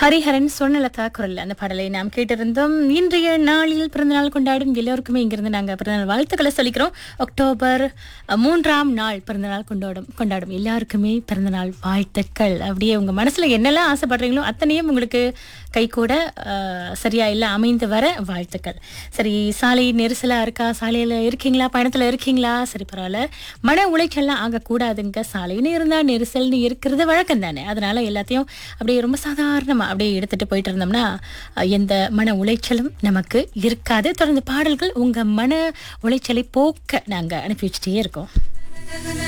ஹரிஹரன் சொன்னலதா குரல் அந்த பாடலை நாம் கேட்டிருந்தோம் இன்றைய நாளில் பிறந்தநாள் கொண்டாடும் எல்லோருக்குமே இங்கிருந்து நாங்கள் பிறந்தநாள் வாழ்த்துக்களை சொல்லிக்கிறோம் அக்டோபர் அஹ், மூன்றாம் நாள் பிறந்தநாள் கொண்டாடும் கொண்டாடும் எல்லாருக்குமே பிறந்தநாள் வாழ்த்துக்கள் அப்படியே உங்க மனசுல என்னெல்லாம் ஆசைப்படுறீங்களோ அத்தனையும் உங்களுக்கு கை கூட சரியா இல்லை அமைந்து வர வாழ்த்துக்கள் சரி சாலை நெரிசலா இருக்கா சாலையில இருக்கீங்களா பயணத்துல இருக்கீங்களா சரி பரவாயில்ல மன உளைச்சல்லாம் ஆகக்கூடாதுங்க சாலைன்னு இருந்தா நெரிசல்னு இருக்கிறது வழக்கம் தானே அதனால எல்லாத்தையும் அப்படியே ரொம்ப சாதாரணமா அப்படியே எடுத்துட்டு போயிட்டு இருந்தோம்னா அஹ், எந்த மன உளைச்சலும் நமக்கு இருக்காது தொடர்ந்து பாடல்கள் உங்க மன உளைச்சலை போக்க நாங்க அனுப்பி வச்சுட்டே இருக்கோம்